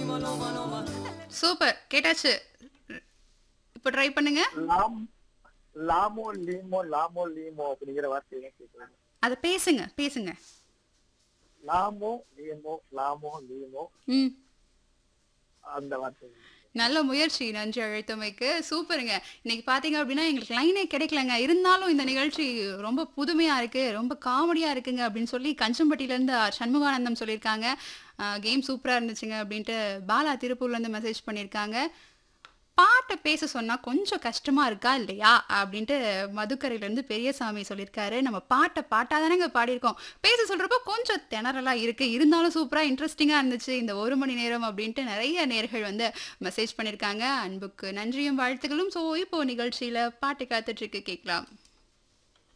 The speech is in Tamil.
சூப்பர் கேட்டாச்சு இப்போ ட்ரை பண்ணுங்க லாம் லாமோ லீமோ லாமோ லீமோ அப்படிங்கிற வார்த்தையை கேட்கலாம் அதை பேசுங்க பேசுங்க லாமோ லீமோ லாமோ லீமோ ம் அந்த வார்த்தை நல்ல முயற்சி நன்றி அழைத்தமைக்கு சூப்பருங்க இன்னைக்கு பாத்தீங்க அப்படின்னா எங்களுக்கு லைனே கிடைக்கலங்க இருந்தாலும் இந்த நிகழ்ச்சி ரொம்ப புதுமையா இருக்கு ரொம்ப காமெடியா இருக்குங்க அப்படின்னு சொல்லி கஞ்சம்பட்டியில இருந்து ஆர் சண்முகானந்தம் சொல்லியிருக்காங்க கேம் சூப்பரா இருந்துச்சுங்க அப்படின்ட்டு பாலா திருப்பூர்ல இருந்து மெசேஜ் பண்ணியிருக்காங்க பாட்டை பேச சொன்னா கொஞ்சம் கஷ்டமா இருக்கா இல்லையா அப்படின்ட்டு மதுக்கரையில இருந்து பெரியசாமி சொல்லியிருக்காரு நம்ம பாட்டை பாட்டா தானேங்க பாடியிருக்கோம் பேச சொல்றப்போ கொஞ்சம் திணறலா இருக்கு இருந்தாலும் சூப்பரா இன்ட்ரெஸ்டிங்கா இருந்துச்சு இந்த ஒரு மணி நேரம் அப்படின்ட்டு நிறைய நேர்கள் வந்து மெசேஜ் பண்ணியிருக்காங்க அன்புக்கு நன்றியும் வாழ்த்துக்களும் ஸோ இப்போ நிகழ்ச்சியில பாட்டு காத்துட்டு இருக்கு கேட்கலாம்